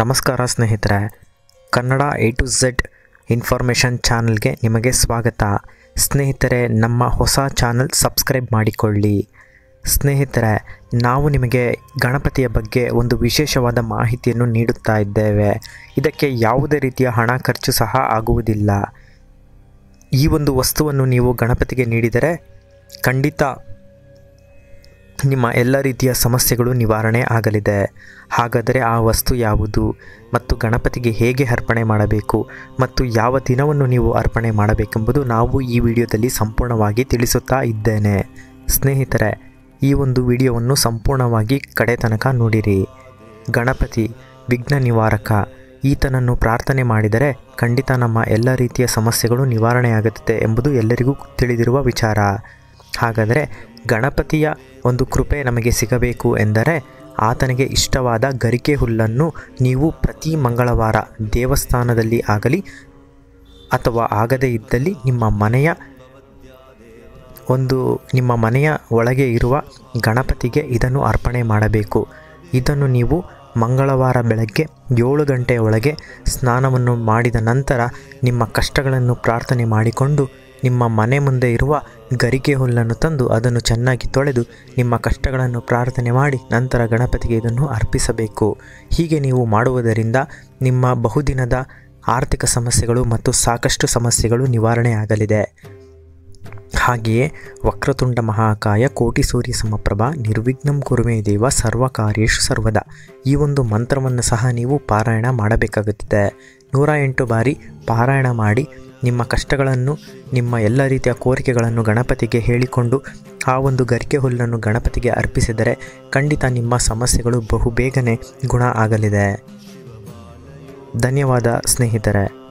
ನಮಸ್ಕಾರ ಸ್ನೇಹಿತರೆ Kannada A to Z information ಚಾನಲ್ಗೆ ನಿಮಗೆ ಸ್ವಾಗತ ಸ್ನೇಹಿತರೆ ನಮ್ಮ ಹೊಸ ಚಾನಲ್ ಸಬ್ಸ್ಕ್ರೈಬ್ ಮಾಡಿಕೊಳ್ಳಿ ಸ್ನೇಹಿತರೆ ನಾವು ನಿಮಗೆ ಗಣಪತಿಯ ಬಗ್ಗೆ ಒಂದು ವಿಶೇಷವಾದ ಮಾಹಿತಿಯನ್ನು ನೀಡುತ್ತಾ ಇದ್ದೇವೆ ಇದಕ್ಕೆ ಯಾವುದೇ ರೀತಿಯ ಹಣ ಖರ್ಚು ಸಹ ಆಗುವುದಿಲ್ಲ ಈ ಒಂದು ವಸ್ತುವನ್ನು ನೀವು ಗಣಪತಿಗೆ ನೀಡಿದರೆ ಖಂಡಿತ ನಿಮ್ಮ ಎಲ್ಲ ರೀತಿಯ ಸಮಸ್ಯೆಗಳು ನಿವಾರಣೆ ಆಗಲಿದೆ ಹಾಗಾದರೆ ಆ ವಸ್ತು ಯಾವುದು ಮತ್ತು ಗಣಪತಿಗೆ ಹೇಗೆ ಅರ್ಪಣೆ ಮಾಡಬೇಕು ಮತ್ತು ಯಾವ ದಿನವನ್ನು ನೀವು ಅರ್ಪಣೆ ಮಾಡಬೇಕೆಂಬುದು ನಾವು ಈ ವಿಡಿಯೋದಲ್ಲಿ ಸಂಪೂರ್ಣವಾಗಿ ತಿಳಿಸುತ್ತಾ ಇದ್ದೇನೆ ಸ್ನೇಹಿತರೆ ಈ ಒಂದು ವಿಡಿಯೋವನ್ನು ಸಂಪೂರ್ಣವಾಗಿ ಕಡೆ ತನಕ ನೋಡಿರಿ ಗಣಪತಿ ವಿಘ್ನ ನಿವಾರಕ ಈತನನ್ನು ಪ್ರಾರ್ಥನೆ ಮಾಡಿದರೆ ಖಂಡಿತ ನಮ್ಮ ಎಲ್ಲ ರೀತಿಯ ಸಮಸ್ಯೆಗಳು ನಿವಾರಣೆಯಾಗುತ್ತದೆ ಎಂಬುದು ಎಲ್ಲರಿಗೂ ತಿಳಿದಿರುವ ವಿಚಾರ ಹಾಗಾದರೆ ಗಣಪತಿಯ ಒಂದು ಕೃಪೆ ನಮಗೆ ಸಿಗಬೇಕು ಎಂದರೆ ಆತನಿಗೆ ಇಷ್ಟವಾದ ಗರಿಕೆ ಹುಲ್ಲನ್ನು ನೀವು ಪ್ರತಿ ಮಂಗಳವಾರ ದೇವಸ್ಥಾನದಲ್ಲಿ ಆಗಲಿ ಅಥವಾ ಆಗದೇ ಇದ್ದಲ್ಲಿ ನಿಮ್ಮ ಮನೆಯ ಒಂದು ನಿಮ್ಮ ಮನೆಯ ಒಳಗೆ ಇರುವ ಗಣಪತಿಗೆ ಇದನ್ನು ಅರ್ಪಣೆ ಮಾಡಬೇಕು ಇದನ್ನು ನೀವು ಮಂಗಳವಾರ ಬೆಳಗ್ಗೆ ಏಳು ಗಂಟೆಯ ಒಳಗೆ ಸ್ನಾನವನ್ನು ಮಾಡಿದ ನಂತರ ನಿಮ್ಮ ಕಷ್ಟಗಳನ್ನು ಪ್ರಾರ್ಥನೆ ಮಾಡಿಕೊಂಡು ನಿಮ್ಮ ಮನೆ ಮುಂದೆ ಇರುವ ಗರಿಕೆ ಹುಲ್ಲನ್ನು ತಂದು ಅದನ್ನು ಚೆನ್ನಾಗಿ ತೊಳೆದು ನಿಮ್ಮ ಕಷ್ಟಗಳನ್ನು ಪ್ರಾರ್ಥನೆ ಮಾಡಿ ನಂತರ ಗಣಪತಿಗೆ ಇದನ್ನು ಅರ್ಪಿಸಬೇಕು ಹೀಗೆ ನೀವು ಮಾಡುವುದರಿಂದ ನಿಮ್ಮ ಬಹುದಿನದ ಆರ್ಥಿಕ ಸಮಸ್ಯೆಗಳು ಮತ್ತು ಸಾಕಷ್ಟು ಸಮಸ್ಯೆಗಳು ನಿವಾರಣೆ ಆಗಲಿದೆ ಹಾಗೆಯೇ ವಕ್ರತುಂಡ ಮಹಾಕಾಯ ಕೋಟಿ ಸೂರ್ಯ ಸಮಪ್ರಭ ನಿರ್ವಿಘ್ನಂ ಕುರುಮೇ ದೇವ ಸರ್ವಕಾರ್ಯೇಶು ಸರ್ವದ ಈ ಒಂದು ಮಂತ್ರವನ್ನು ಸಹ ನೀವು ಪಾರಾಯಣ ಮಾಡಬೇಕಾಗುತ್ತದೆ ನೂರ ಎಂಟು ಬಾರಿ ಪಾರಾಯಣ ಮಾಡಿ ನಿಮ್ಮ ಕಷ್ಟಗಳನ್ನು ನಿಮ್ಮ ಎಲ್ಲ ರೀತಿಯ ಕೋರಿಕೆಗಳನ್ನು ಗಣಪತಿಗೆ ಹೇಳಿಕೊಂಡು ಆ ಒಂದು ಗರಿಕೆ ಹುಲ್ಲನ್ನು ಗಣಪತಿಗೆ ಅರ್ಪಿಸಿದರೆ ಖಂಡಿತ ನಿಮ್ಮ ಸಮಸ್ಯೆಗಳು ಬಹುಬೇಗನೆ ಗುಣ ಆಗಲಿದೆ ಧನ್ಯವಾದ ಸ್ನೇಹಿತರೆ